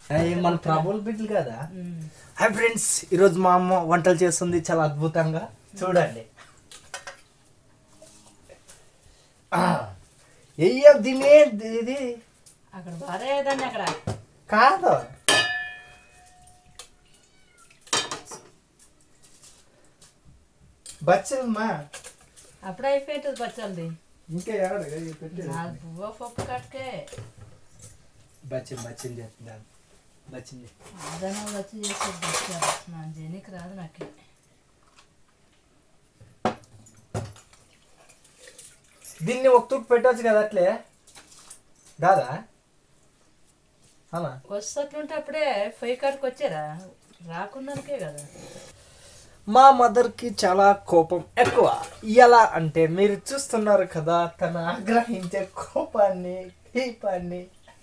అయ్యి మన ప్రభుల్ బిడ్డలు కదా హాయ్ ఫ్రెండ్స్ ఈరోజు మా అమ్మ వంటలు చేస్తుంది చాలా అద్భుతంగా చూడండి ఎయ్య దీని ఇది అక్కడ బారేదండి అక్కడ కాదు బచ్చమ్మా అప్పుడే అయిపోయింది పచ్చల్ది ఇంకా ఎవరు పెట్టేది నా పువ్వ పప్పు కట్టుకే బచ్చం బచ్చం చేస్తున్నాను బచ్చం చే- ఆదనం వచ్చి చేసేది బచ్చారు నా జనికి రాదు నాకు దీన్ని ఒక తుక్కు పెట్టవచ్చు కదా అట్లే కాదా అలా వస్తట్లుంటే అప్పుడే పొయ్యి కాడికి వచ్చారా రాకుండానికే కదా మా మదర్కి చాలా కోపం ఎక్కువ ఎలా అంటే మీరు చూస్తున్నారు కదా తన ఆగ్రహించే కోపాన్ని దీపాన్ని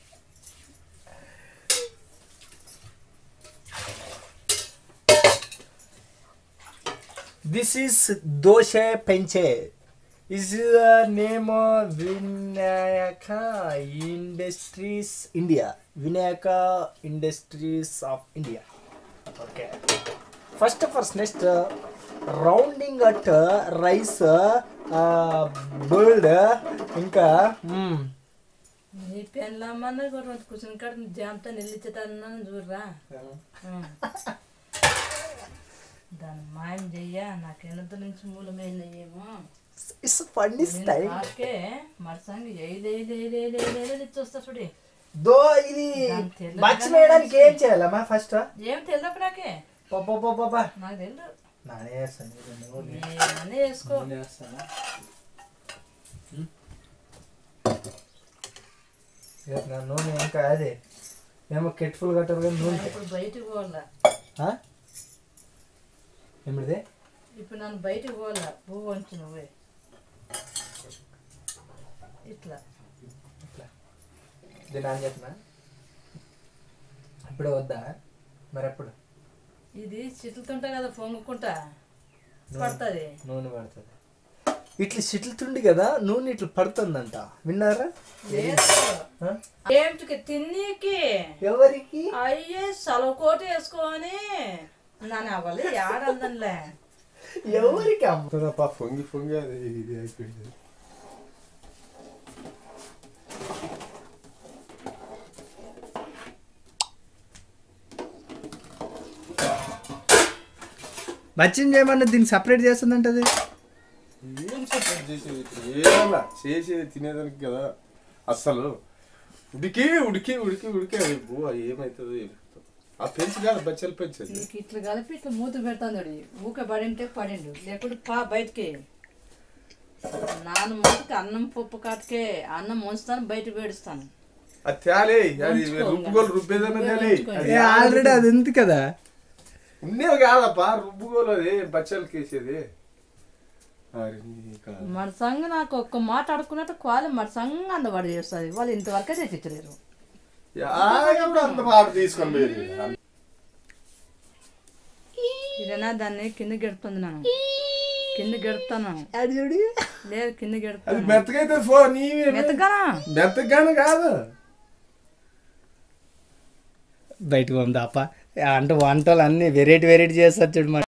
దిస్ ఈస్ దోశ పెంచే his name Vinayaka Industries India Vinayaka Industries of India okay first first next rounding at rice bird ఇంకా మ్మ్, నీ పెళ్ళమ్మన్న రెండు కూర్చుని కాడ జామతో నిల్లిచ్చేటన్నాను చూడరా ఉం. దాన్ని మాయం చెయ్య నాకు ఎనత నుంచి మూలమైన ఏమో ఇట్స్ ఫన్నీ స్టైల్ కాకే మరసంగి ఎయిలేలేలేలేలేలేది ఇచ్చొస్తా చూడి దో ఇది దాని తెల్లగా బచ్చి వేయడానికి ఏం చేయాలమ్మా ఫస్ట్ ఏం తెలియదు నాకే పాపా నాకు తెలియదు నానే చేస్తాను ఇది నూనె. ఏమన్నా వేసుకో నూనె వేస్తానా? మ్మ్. ఇక నా నూనె ఇంకా అదే ఏమో కెట్ఫుల్ కట్టారు కానీ నూనె ఇప్పుడు బయటికి పోవాలా ఆ? ఏమిటిది ఇప్పుడు నన్ను బయటికి పోవాలా పువ్వు వంచు నువ్వే ఇట్లా ఇట్లా దీని అని చెప్పిన ఇప్పుడే వద్దా మరి ఎప్పుడు ఇది చిట్లుతుంటా కదా పొంగుకుంటా పడుతుంది నూనె పడుతుంది ఇట్లా చిట్లుతుండి కదా నూనె ఇట్లా పడుతుందంట విన్నారా ఆ? ఏమిటికి తిన్నీకి ఎవరికి అయ్యే సలకోట వేసుకొని నన్ను అవ్వాలి ఆడందనిలే ఎవరికి అమ్మ తప్ప పొంగి పొంగి అది ఇది అయిపోయింది మచ్చిన్ చేయమన్నా దీన్ని సపరేట్ చేస్తుందంట అది ఏం సపోర్ట్ చేసేది ఏమన్నా చేసేది తినేదానికి కదా అస్సలు ఉడికి ఉడికి ఉడికి ఉడికి అది బో ఏమవుతుందో ఏమవుతుందో ఆ పెంచి కాదు బచ్చలు పెంచేది నీకు ఇట్లా కలిపి ఇట్లా మూత పెడతాను ఊక పడింటే పడిండు లేకుంటే పా బయటికి నాన్న మూతకి అన్నం పప్పు కాటుకే అన్నం ముంచుతాను బయట పేడుస్తాను అది తేలే అది ఉంచుకో రుబ్బుగోలు రుబ్బేదన్నా తేలే అది ఆల్రెడీ అది ఉంది కదా ఉండేది కాదప్పా రుబ్బుగోలు అది బచ్చలకి వేసేది అరే నీ కాదు. మన సంగ నాకు ఒక్క మాట అడుక్కున్నట్టు క్వాలి మన సంగ అందవాడు చేస్తుంది వాళ్ళు ఇంతవరకే తెచ్చిచ్చలేరు యాగప్పుడు అంత మాట తీసుకొని పోయేది ఇదేనా దాన్ని కింద గెడుతుంది నన్ను కింద గెడుతాను అది చూడు లేదు కింద అది గెడుతాను మెత్తగైతే ఫో నీవే మెత్తగానా మెత్తగానే కాదు బయటకు ఉంది అప్ప అంటే వంటలు అన్ని వెరైటీ వెరైటీ చేస్తారు చూడు